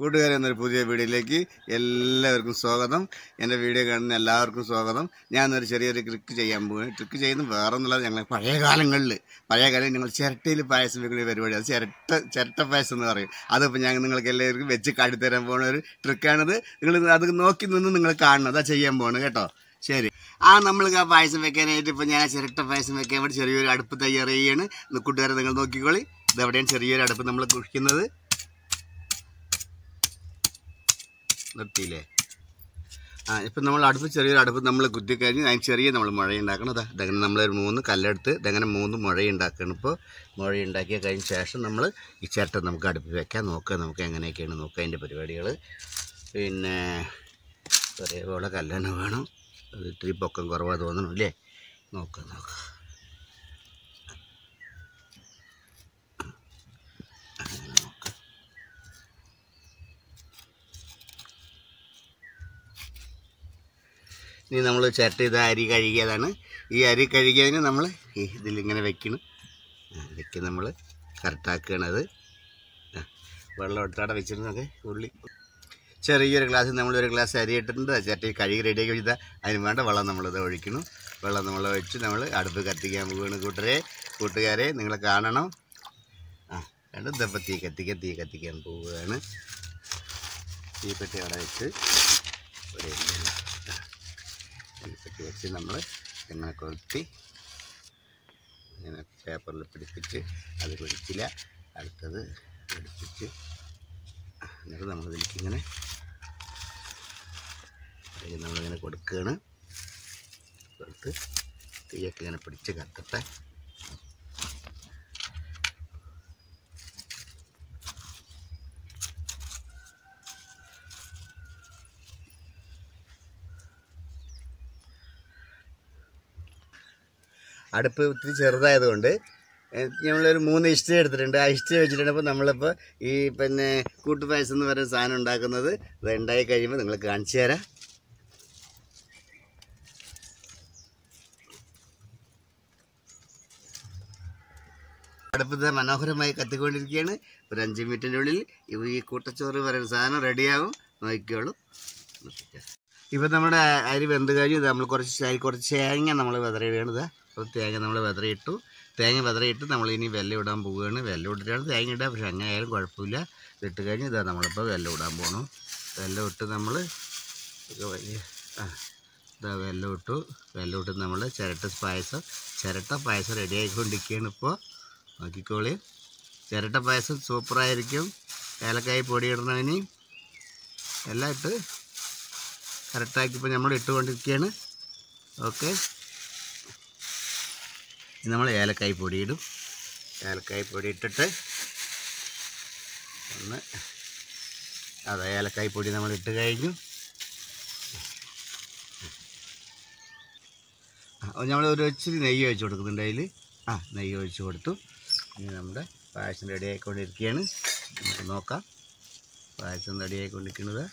കൂട്ടുകാരെ എന്നൊരു പുതിയ വീഡിയോയിലേക്ക് എല്ലാവർക്കും സ്വാഗതം എൻ്റെ വീഡിയോ കാണുന്ന എല്ലാവർക്കും സ്വാഗതം ഞാൻ ഒരു ചെറിയൊരു ട്രിക്ക് ചെയ്യാൻ പോകും ട്രിക്ക് ചെയ്യുന്നത് വേറെ ഒന്നുള്ളത് ഞങ്ങൾ പഴയ കാലങ്ങളിൽ പഴയ കാലം ഞങ്ങൾ ചിരട്ടയിൽ പായസം വെക്കുന്ന പരിപാടി അത് ചിരട്ട ചിരട്ട പായസം എന്ന് പറയും അതിപ്പോൾ ഞങ്ങൾ നിങ്ങൾക്ക് എല്ലാവർക്കും വെച്ച് കാട്ടിത്തരാൻ പോകുന്ന ഒരു ട്രിക്കാണിത് നിങ്ങൾ അത് നോക്കി നിന്ന് നിങ്ങൾ കാണണം അതാ ചെയ്യാൻ പോകുന്നത് കേട്ടോ ശരി ആ നമ്മൾ ആ പായസം വെക്കാനായിട്ട് ഇപ്പോൾ ഞാൻ ചിരട്ട പായസം വെക്കാൻ വേണ്ടി ചെറിയൊരു അടുപ്പ് തയ്യാർ ചെയ്യാണ് ഇത് കൂട്ടുകാരെ നിങ്ങൾ നോക്കിക്കോളി ഇതെവിടെയാണ് ചെറിയൊരു അടുപ്പ് നമ്മൾ കുഴിക്കുന്നത് നിർത്തിയില്ലേ ആ ഇപ്പം നമ്മൾ അടുപ്പ് ചെറിയൊരു അടുപ്പ് നമ്മൾ കുത്തിക്കഴിഞ്ഞ് അതിന് ചെറിയ നമ്മൾ മുഴ ഉണ്ടാക്കണം അതാ ഇതങ്ങനെ നമ്മളൊരു മൂന്ന് കല്ലെടുത്ത് ഇതങ്ങനെ മൂന്ന് മുഴ ഉണ്ടാക്കണം ഇപ്പോൾ മുഴ ഉണ്ടാക്കിയ കഴിഞ്ഞ ശേഷം നമ്മൾ ഈ ചിരട്ട നമുക്ക് അടുപ്പ് വെക്കാൻ നോക്കുക നമുക്ക് എങ്ങനെയൊക്കെയാണ് നോക്കുക അതിൻ്റെ പരിപാടികൾ പിന്നെ ഒരേപോലെ കല്ലാണ് വേണം അത് ഇത്തിരി പൊക്കം കുറവാ തോന്നണം അല്ലേ നോക്കാം നോക്കാം അങ്ങനെ നോക്കാം ഇനി നമ്മൾ ചിരട്ട ഇത് അരി കഴുകിയതാണ് ഈ അരി കഴുകിയതിന് നമ്മൾ ഈ ഇതിലിങ്ങനെ വെക്കണം ഇതൊക്കെ നമ്മൾ കറക്റ്റാക്കണത് വെള്ളം എടുത്താടെ വെച്ചിരുന്നൊക്കെ ഉള്ളി ചെറിയൊരു ഗ്ലാസ്സിൽ നമ്മളൊരു ഗ്ലാസ് അരി ഇട്ടിട്ടുണ്ട് ചിരട്ടി കഴുകി റെഡിയാക്കി വെച്ചാൽ അതിന് വേണ്ട വെള്ളം നമ്മളിത് ഒഴിക്കണം വെള്ളം നമ്മൾ ഒഴിച്ച് നമ്മൾ അടുപ്പ് കത്തിക്കാൻ പോവുകയാണ് കൂട്ടരെ കൂട്ടുകാരെ നിങ്ങൾ കാണണം ആ കണ്ട് ഇതപ്പോൾ തീ കത്തിക്കാൻ തീ കത്തിക്കാൻ പോവുകയാണ് തീപ്പെട്ടി അവിടെ വെച്ച് ഒരു തീപ്പെട്ടി വെച്ച് നമ്മൾ ഇങ്ങനെ കൊളുത്തി ഇങ്ങനെ പേപ്പറിൽ പിടിപ്പിച്ച് അത് പിടിച്ചില്ല അടുത്തത് പിടിപ്പിച്ച് എന്നിട്ട് നമ്മളിതിലേക്ക് ഇങ്ങനെ അതിൽ നമ്മളിങ്ങനെ കൊടുക്കുകയാണ് കൊടുത്ത് തീയൊക്കെ ഇങ്ങനെ പിടിച്ച് കത്തട്ടെ അടുപ്പ് ഇത്തിരി ചെറുതായതുകൊണ്ട് ഏഹ്, നമ്മളൊരു മൂന്ന് ഇഷ്ടി എടുത്തിട്ടുണ്ട് ആ ഇഷ്ടി വെച്ചിട്ടുണ്ടപ്പോൾ നമ്മളിപ്പോൾ ഈ പിന്നെ കൂട്ടുപായസം എന്ന് പറയുന്ന സാധനം ഉണ്ടാക്കുന്നത് ഇത് ഉണ്ടായി കഴിയുമ്പോൾ നിങ്ങൾ കാണിച്ചു തരാം അടുപ്പത്ത് മനോഹരമായി കത്തിക്കൊണ്ടിരിക്കുകയാണ് ഒരു അഞ്ച് മിനിറ്റിൻ്റെ ഉള്ളിൽ ഇവ ഈ കൂട്ടച്ചോറ് പറയുന്ന സാധനം റെഡിയാവും നോക്കിക്കോളൂ ഇപ്പം നമ്മുടെ അരി വെന്ത് കഴിഞ്ഞു ഇത് നമ്മൾ കുറച്ച് അരി കുറച്ച് തേങ്ങ നമ്മൾ വിതറിയിടുകയാണ് ഇതാ കുറച്ച് തേങ്ങ നമ്മൾ വിതറിയിട്ടു തേങ്ങ വിതറിയിട്ട് നമ്മൾ ഇനി വെല്ലം ഇടാൻ പോവുകയാണ് വെല്ലം ഇട്ടിട്ടാണ് തേങ്ങ ഇടുക പക്ഷെ അങ്ങനെ ആയാലും കുഴപ്പമില്ല ഇട്ട് കഴിഞ്ഞ് ഇതാ നമ്മളിപ്പോൾ വെല്ലം ഇടാൻ പോകണം വെല്ലം ഇട്ട് നമ്മൾ ഇത് വലിയ ആ ഇതാ വെല്ലം ഇട്ടു വെല്ലം ഇട്ട് നമ്മൾ ചിരട്ട പായസം ചിരട്ട പായസം റെഡി ആയിക്കൊണ്ടിരിക്കുകയാണ് ഇപ്പോൾ നോക്കിക്കോളി ചിരട്ട പായസം സൂപ്പറായിരിക്കും ഏലക്കായി പൊടി ഇടണതിന് എല്ലാം ഇട്ട് കറക്റ്റാക്കി ഇപ്പോൾ നമ്മൾ ഇട്ടുകൊണ്ടിരിക്കുകയാണ് ഓക്കെ ഇനി നമ്മൾ ഏലക്കായി പൊടി ഇടും ഏലക്കായി പൊടി ഇട്ടിട്ട് ഒന്ന് അതെ ഏലക്കായി പൊടി നമ്മൾ ഇട്ട് കഴിഞ്ഞു നമ്മൾ ഒരു ഇച്ചിരി നെയ്യ് ഒഴിച്ച് കൊടുക്കുന്നുണ്ട് അതിൽ ആ നെയ്യ് ഒഴിച്ച് കൊടുത്തു ഇനി നമ്മുടെ പായസം റെഡി ആയിക്കൊണ്ടിരിക്കുകയാണ് നമുക്ക് നോക്കാം പായസം റെഡി ആയിക്കൊണ്ടിരിക്കുന്നത്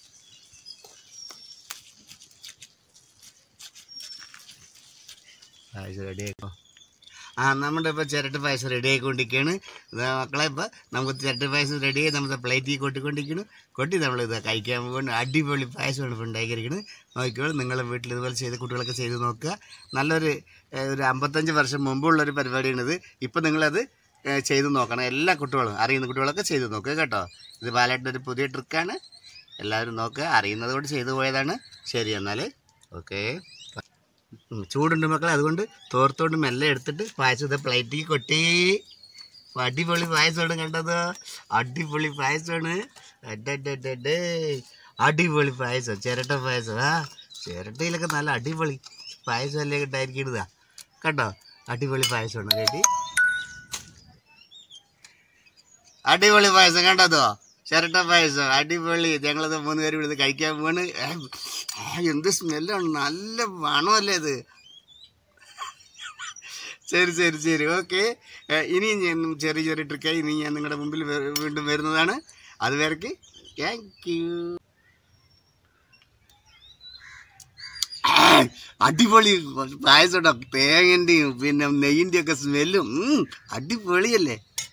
പായസം റെഡി ആയിക്കോ ആ നമ്മുടെ ഇപ്പോൾ ചിരട്ട പായസം റെഡി ആയിക്കൊണ്ടിരിക്കുകയാണ് ഇതാ മക്കളെ ഇപ്പോൾ നമുക്ക് ചിരട്ട പായസം റെഡി ആയി നമ്മുടെ പ്ലേറ്റിൽ കൊട്ടിക്കൊണ്ടിരിക്കുന്നു കൊട്ടി നമ്മൾ ഇത് കഴിക്കാൻ പോകുന്നു അടിപൊളി പായസമാണ് ഇപ്പോൾ ഉണ്ടാക്കിയിരിക്കുന്നത് നോക്കിക്കോളൂ നിങ്ങളുടെ വീട്ടിൽ ഇതുപോലെ ചെയ്ത് കുട്ടികളൊക്കെ ചെയ്ത് നോക്കുക നല്ലൊരു ഏഹ്, ഒരു അമ്പത്തഞ്ച് വർഷം മുമ്പുള്ളൊരു പരിപാടിയാണിത് ഇപ്പോൾ നിങ്ങളത് ഏഹ്, ചെയ്ത് നോക്കണം എല്ലാ കുട്ടികളും അറിയുന്ന കുട്ടികളൊക്കെ ചെയ്ത് നോക്കുക കേട്ടോ ഇത് ബാലായിട്ട് ഒരു പുതിയ ട്രിക്കാണ് എല്ലാവരും നോക്കുക അറിയുന്നത് കൊണ്ട് ചെയ്തു പോയതാണ് ശരി എന്നാൽ ഓക്കേ ഉം, ചൂടുണ്ട് മക്കളെ അതുകൊണ്ട് തോർത്തോണ്ട് മെല്ലെ എടുത്തിട്ട് പായസം ഇത് പ്ലേറ്റിൽ കൊട്ടി അടിപൊളി പായസമാണ് കണ്ടത് അടിപൊളി പായസമാണ് അഡഡഡഡേ. അടിപൊളി പായസം ചിരട്ട പായസം ആ ചിരട്ടയിലൊക്കെ നല്ല അടിപൊളി പായസം അല്ലേ ഉണ്ടായിരിക്കുന്നതാ കണ്ടോ അടിപൊളി പായസമാണ് കേട്ടി അടിപൊളി പായസം കണ്ടതോ ചിരട്ട പായസം അടിപൊളി ഞങ്ങളത് മൂന്ന് പേരും ഇവിടെ കഴിക്കാൻ പോവാണ് ഏ, ആ, എന്ത് സ്മെല്ലാണ് നല്ല മണമല്ലേ ഇത് ശരി ശരി ശരി ഓക്കെ ഇനി ഞാൻ ചെറിയ ചെറിയ ട്രിക്കായി ഇനി ഞാൻ നിങ്ങളുടെ മുമ്പിൽ വേ- വീണ്ടും വരുന്നതാണ് അതുവരക്ക് താങ്ക് യു അടിപൊളി പായസം തേങ്ങൻ്റെയും പിന്നെ നെയ്യിൻ്റെ ഒക്കെ സ്മെല്ലും അടിപൊളിയല്ലേ